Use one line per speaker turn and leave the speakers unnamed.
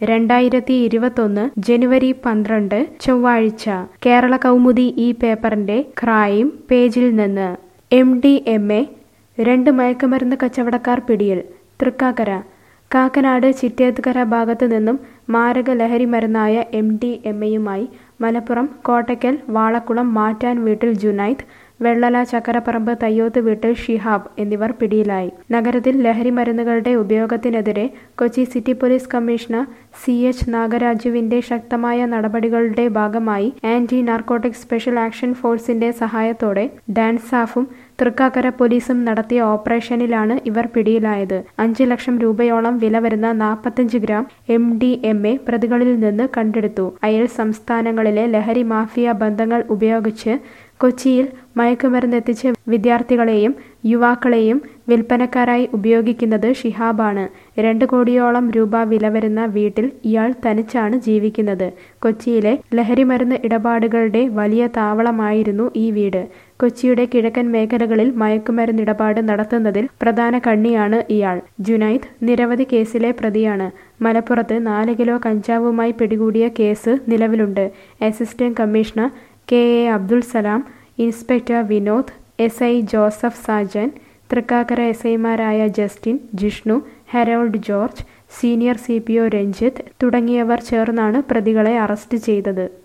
രണ്ടായിരത്തി ഇരുപത്തൊന്ന് ജനുവരി പന്ത്രണ്ട് ചൊവ്വാഴ്ച കേരള കൗമുദി ഈ പേപ്പറിന്റെ ക്രൈം പേജിൽ നിന്ന് എം ഡി എം എ രണ്ട് മയക്കുമരുന്ന് കച്ചവടക്കാർ പിടിയിൽ തൃക്കാക്കര കാക്കനാട് ചിറ്റേത്തുകര ഭാഗത്തു നിന്നും മാരക ലഹരി മരുന്നായ എം ഡി എം എയുമായി മലപ്പുറം കോട്ടയ്ക്കൽ വാളക്കുളം മാറ്റാൻ വീട്ടിൽ ജുനൈദ് വെള്ളല ചക്കരപ്പറമ്പ് തയ്യോത്ത് വീട്ടിൽ ഷിഹാബ് എന്നിവർ പിടിയിലായി നഗരത്തിൽ ലഹരി മരുന്നുകളുടെ ഉപയോഗത്തിനെതിരെ Kochi city police commissioner C H നാഗരാജുവിന്റെ ശക്തമായ നടപടികളുടെ ഭാഗമായി ആന്റി നാർക്കോട്ടിക് സ്പെഷ്യൽ ആക്ഷൻ ഫോഴ്സിന്റെ സഹായത്തോടെ ഡാൻസാഫും തൃക്കാക്കര പോലീസും നടത്തിയ ഓപ്പറേഷനിലാണ് ഇവർ പിടിയിലായത് അഞ്ച് ലക്ഷം രൂപയോളം വില വരുന്ന നാൽപ്പത്തഞ്ച് gram M D M A പ്രതികളിൽ നിന്ന് കണ്ടെടുത്തു അയൽ സംസ്ഥാനങ്ങളിലെ ലഹരി മാഫിയ ബന്ധങ്ങൾ ഉപയോഗിച്ച് കൊച്ചിയിൽ മയക്കുമരുന്നെത്തിച്ച് വിദ്യാർത്ഥികളെയും യുവാക്കളെയും വിൽപ്പനക്കാരായി ഉപയോഗിക്കുന്നത് ഷിഹാബാണ് രണ്ട് കോടിയോളം രൂപ വില വരുന്ന വീട്ടിൽ ഇയാൾ തനിച്ചാണ് ജീവിക്കുന്നത് കൊച്ചിയിലെ ലഹരിമരുന്ന് ഇടപാടുകളുടെ വലിയ താവളമായിരുന്നു ഈ വീട് കൊച്ചിയുടെ കിഴക്കൻ മേഖലകളിൽ മയക്കുമരുന്ന് ഇടപാട് നടത്തുന്നതിൽ പ്രധാന കണ്ണിയാണ് ഇയാൾ ജുനൈദ് നിരവധി കേസിലെ പ്രതിയാണ് മലപ്പുറത്ത് നാല് കിലോ കഞ്ചാവുമായി പിടികൂടിയ കേസ് നിലവിലുണ്ട് assistant commissioner K A Abdul Salam inspector Vinod S I Joseph Sajan Thrikkakara S ഐമാരായ Justin Jishnu Harold George senior C P O Ranjith തുടങ്ങിയവർ ചേർന്നാണ് പ്രതികളെ അറസ്റ്റ് ചെയ്തത്